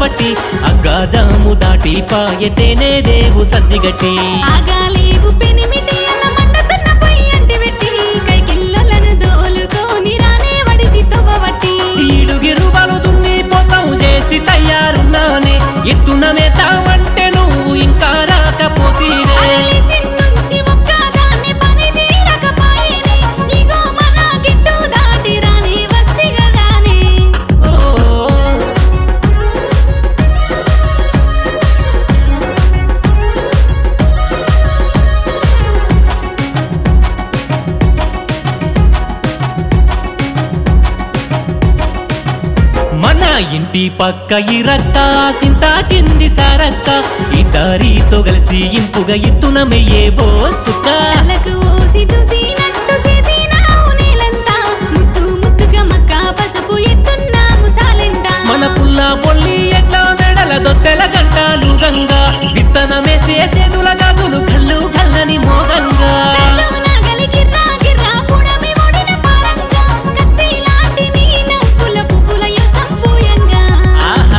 పట్టి అగ్గాజాము దాటి పాయతేనే దేవు సద్దిగట్టి ఆగాలేవు పెనిమిటి అన్న మండుతున్న పొయ్యి అంటి పెట్టి కైకిల్లలను దోలుకొని రానే వడిసి తవ్వబట్టి ఈడుగిరు బలుదున్ని పొతం చేసి తయారున్నానే ఎత్తున మేతావంటే నువ్వు ఇంకా రాకపోతీనే అరలిసి నుంచి ఒక్కదాన్ని పని తీరకపాయని ఇగో మన గిట్టు దాటి రాని వస్తి గదానే ఓ మన ఇంటి పక్క ఇరక్క సింత కింది సారక్క ఇద్దరితో కలిసి ఇంపుగా ఎత్తున మెయ్యేవో సుక్క కళ్ళకు ఓసి చూసినట్టు చేసినావు నీలంతా ముత్తు ముత్తుగా మక్క పసుపు ఎత్తున్నాము సాలెంట మన పుల్ల పొల్లి ఎట్లా మెడల దొత్తెల గంటాలు గంగా విత్తనమేసే సేతుల గాజులు కళ్ళు కల్లని మోగంగా కళ్ళున గలిగిర్రా గిర్రా పుడమి ఒడిన పారంగా కత్తి లాంటి నీ నవ్వుల పువ్వుల యుద్ధం పూయంగా ఆహా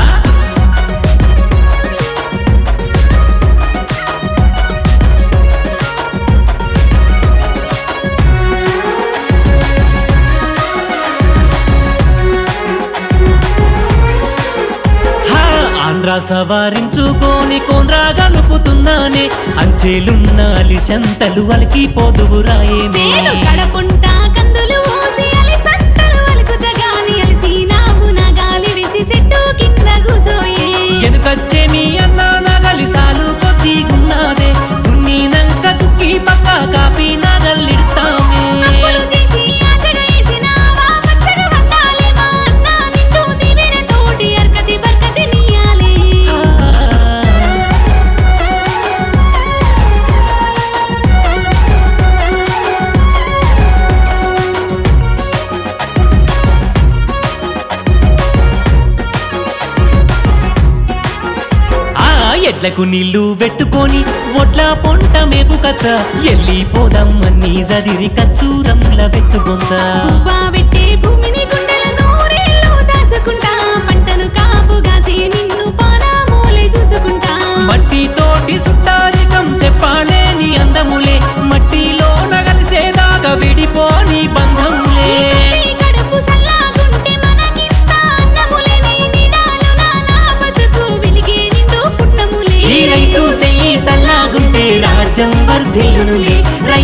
హా, ఆంధ్ర సవారించుకొని కోన్రా గలుపుతున్నానే అంచెలున్న అలిశంతలు అలికి పోదువు సేను రాయేమే కడపుంటా కందులు ఓసి అలి సంతలు అలుకుత గాని అలిసి నావు నా గాలిడిసి చెట్టు కింద కూసోయే ఎనుకచ్చే మీ అన్న నగలి సాలు కొద్దిగున్నాదే దున్నినంక దుక్కి పక్క కాపీ నగలిడతామే అప్పులు తీసి ఆశగా వేసినావా పచ్చగా వండాలి మా అన్న నిన్ను దివిన తోటి అర్కతి బర్కతి నీయాలే ఆ ఎడ్లకు నీళ్లు పెట్టుకొని ఒట్ల పొంట మేపు కథ ఎల్లిపోదమ్మని జదిరి కచ్చూరంల పెట్టుకుందా పువ్వా పెట్టే భూమిని గుండెల నూరేళ్ళు దాచుకుంటా పంటను కాపుగాసి నిన్ను పారామూలే చూసుకుంటా మట్టి తోటి సుట్టారికం చెప్పాలేని అందములే మట్టిలో నగలిసేదాకా విడిపోని ఈ బంధములే తల్లి కడుపు సల్లాగుంటే మనకింత అన్నములే నీ నిడాలు నా నా బతుకు వెలిగే నిండు పుట్నములే ఈ రైతు సెయ్యి సల్లాగుంటే రాజ్యం వర్ధిల్లునులే